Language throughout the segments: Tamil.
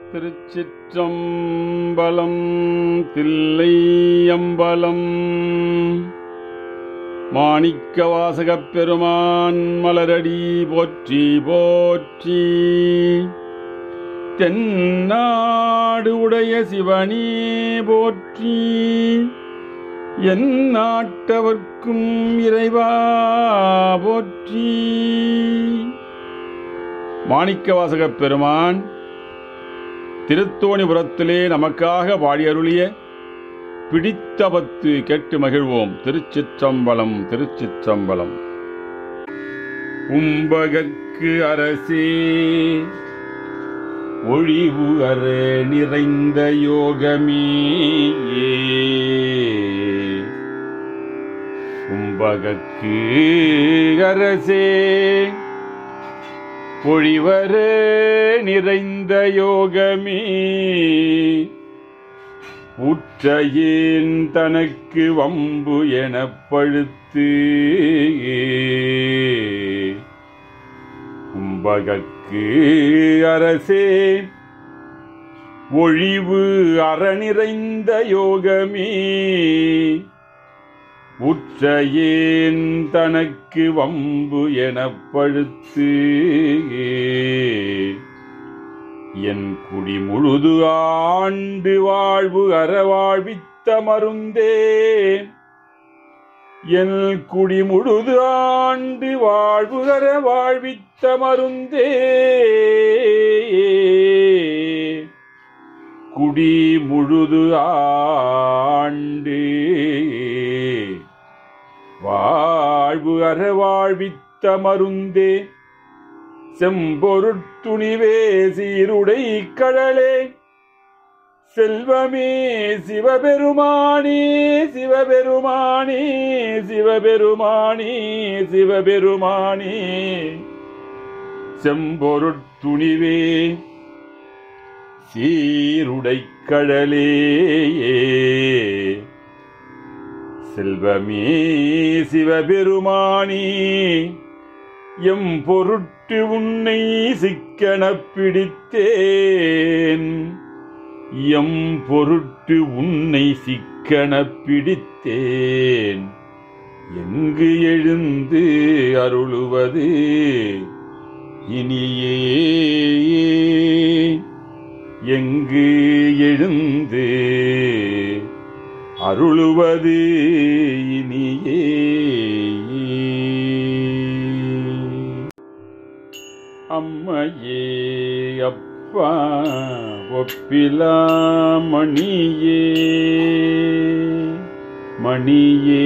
திருச்சிற்றம்பலம் தில்லையம்பலம் மாணிக்க வாசகப் பெருமான் மலரடி போற்றி போற்றி தென்னாடு உடைய சிவனே போற்றி என் நாட்டவர்க்கும் இறைவா போற்றி மாணிக்க வாசகப் பெருமான் திருத்தோணிபுரத்திலே நமக்காக வாழியருளிய பிடித்த பத்து கேட்டு மகிழ்வோம் திருச்சிற்றம்பலம் திருச்சிற்றம்பலம் உம்பகற்கு அரசே ஒழிவு அற நிறைந்த யோகமே உம்பகற்கு அரசே பொழிவர நிறைந்த யோகமே உற்றையேன் தனக்கு வம்பு எனப் பழுத்து கும்பகற்கு அரசே ஒழிவு அறநிறைந்த யோகமே உற்றையேன் தனக்கு வம்பு எனப் பழுத்து என் குடி முழுது ஆண்டு வாழ்வு அறவாழ்வித்த மருந்தே என் குடி முழுது ஆண்டு வாழ்வு அற வாழ்வித்த மருந்தே குடி முழுது ஆண்டு வாழ்வு அற வாழ்வித்த மருந்தே செம்பொருட்துணிவே சீருடை கடலே செல்வமே சிவபெருமானே சிவபெருமானே சிவபெருமானே சிவபெருமானே செம்பொருட்துணிவே சீருடை கடலே செல்வமே சிவபெருமானே எம் பொருட்டு உன்னை சிக்கனப் பிடித்தேன் எம் பொருட்டு உன்னை சிக்கனப் பிடித்தேன் எங்கு எழுந்து அருளுவது இனியே எங்கு எழுந்து அருளுவது இனியே அம்மையே அப்பா ஒப்பிலா மணியே மணியே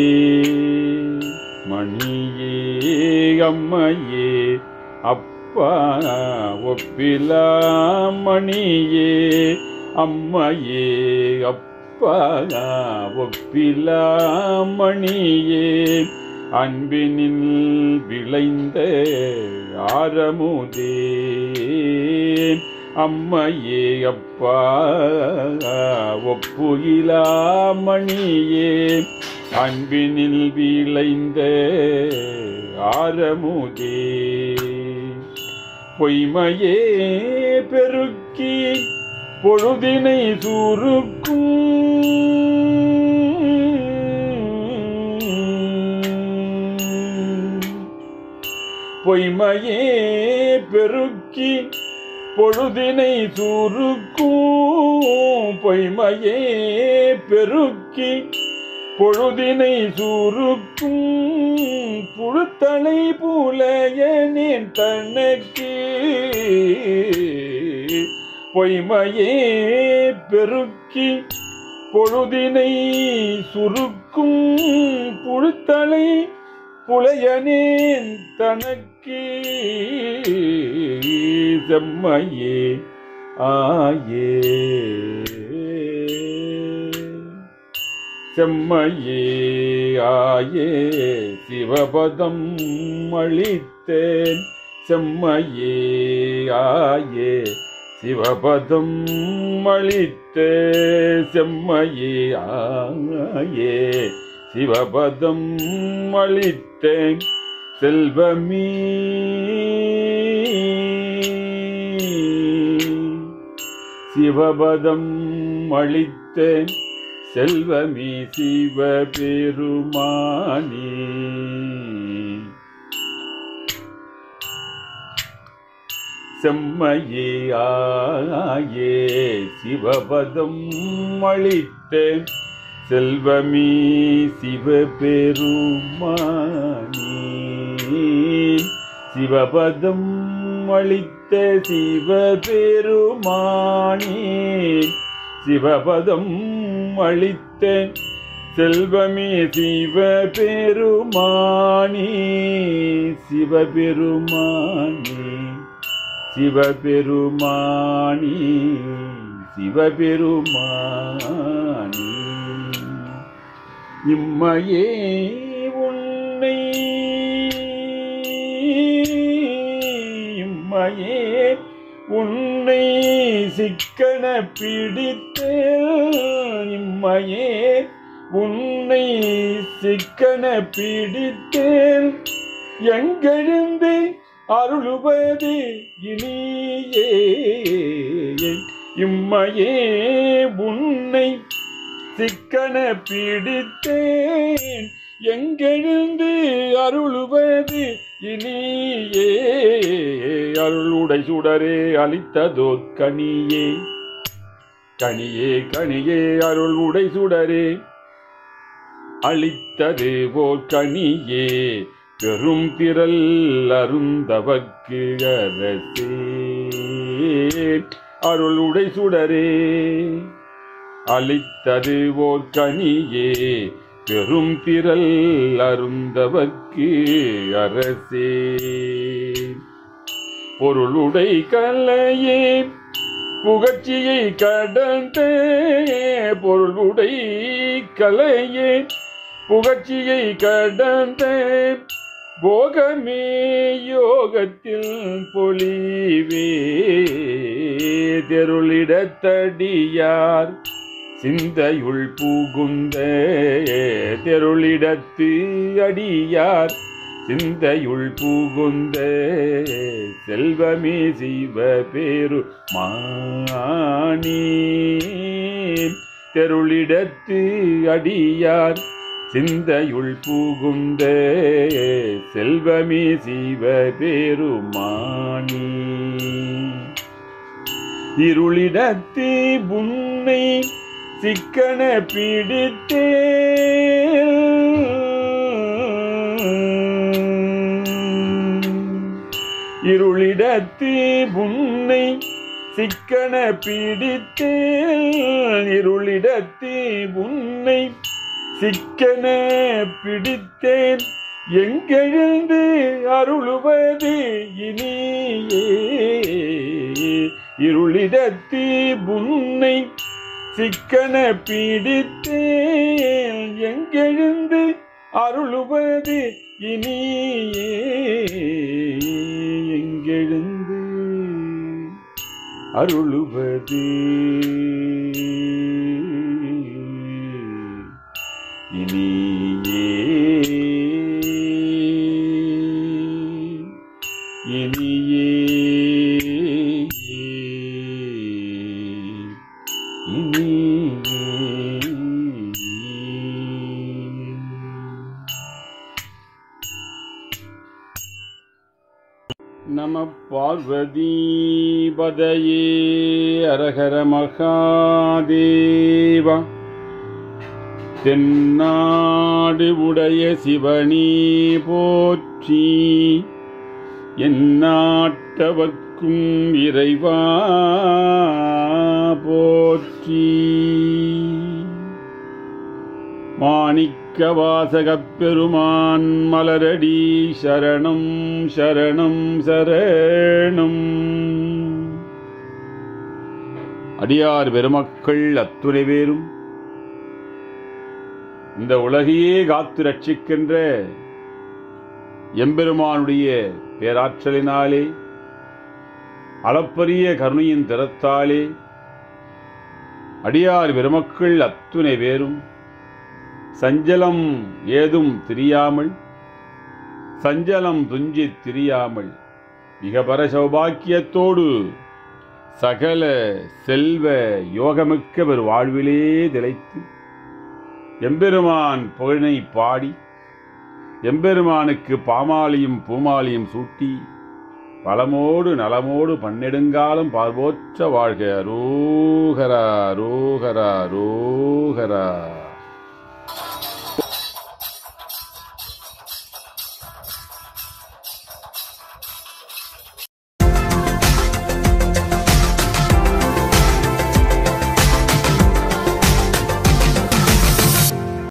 மணியே அம்மையே அப்பா ஒப்பிலா மணியே அம்மையே அப்பா ஒப்பிலா மணியே அன்பினில் விளைந்த ஆரமுதே அம்மையே அப்பா ஒப்புகிலா மணியே அன்பினில் விளைந்த ஆரமுதே பொய்மையே பெருக்கி பொழுதினை சூருக்கும் பொய்மையே பெருக்கி பொழுதினை சூருக்கும் பொய்மையே பெருக்கி பொழுதினை சூருக்கும் புழுத்தலை புலையனேன் தனக்கு பொய்மையே பெருக்கி பொழுதினை சுருக்கும் புழுத்தலை புலையனேன் தனக்கு செம்மையே ஆயே செம்மையே ஆயே சிவபதம் அளித்தேன் செம்மையே ஆயே சிவபதம் அளித்த செம்மையே ஆயே சிவபதம் அளித்த செல்வமே சிவபதம் அளித்தேன் செல்வமே சிவபெருமானே செம்மையே ஆயே சிவபதம் அளித்தேன் செல்வமே சிவபெருமானே சிவபதம் அளித்த சிவபெருமானே சிவபதம் அளித்த செல்வமே சிவபெருமானே சிவபெருமானே சிவபெருமானே சிவபெருமானே இம்மையே உன்னை இம்மையே உன்னை சிக்கன பிடித்து இம்மையே உன்னை சிக்கன பிடித்தேன் எங்கெழுந்து அருளுவது இனியே இம்மையே உன்னை சிக்கன பிடித்தேன் எங்கெழுந்து அருளுவது இனியே அருளுடை சுடரே அளித்ததோ கனியே கனியே கனியே அருள் உடை சுடரே அளித்தது ஓர் கனியே பெரும் திரள் அருந்தவக்கு அரசே அருள் உடை சுடரே அளித்தது ஓர் கனியே பெரும் திரள் அருந்தவக்கு அரசே பொருளுடை கலையே புகழ்ச்சியை கடந்த பொருளுடை கலையே புகழ்ச்சியை கடந்த போகமே யோகத்தில் பொலிவே தெருளிடத்தடியார் சிந்தையுள் புகுந்த தெருளிடத்து அடியார் சிந்தையுள் புகுந்த செல்வமே சிவ பேரு மானே தெருளிடத்து அடியார் சிந்தையுள் புகுந்த செல்வமே சிவ பெருமானி இருளிடத்து புன்னை சிக்கன பிடித்தே இருளிடத்து புன்னை சிக்கன பிடித்தேன் இருளிடத்து உன்னை சிக்கன பிடித்தேன் எங்கெழுந்து அருளுவது இனியே இருளிடத்து உன்னை சிக்கன பிடித்தேன் எங்கெழுந்து அருளுவது இனியே எங்கெழுந்து அருளுவது இனியே இனியே இனியே நம பார்வதீபதையே அரஹர மகாதேவா தென்னாடு உடைய சிவனே போற்றி எந்நாட்டவர்க்கும் இறைவா போற்றி மாணிக்க வாசகப் பெருமான் மலரடி சரணம் சரணம் சரணம் அடியார் பெருமக்கள் அத்துணை பேரும் இந்த உலகையே காத்து ரட்சிக்கின்ற எம்பெருமானுடைய பேராற்றலினாலே அளப்பரிய கருணையின் திறத்தாலே அடியார் பெருமக்கள் அத்துணை பேரும் சஞ்சலம் ஏதும் தெரியாமல் சஞ்சலம் துஞ்சித் திரியாமல் மிக பர சௌபாக்கியத்தோடு சகல செல்வ யோகமிக்க ஒரு வாழ்விலே திளைத்து எம்பெருமான் புகழினை பாடி எம்பெருமானுக்கு பாமாலியும் பூமாலியும் சூட்டி பலமோடு நலமோடு பன்னெடுங்காலம் பார்வோற்ற வாழ்க ரோகரா ரோகரா ரோகரா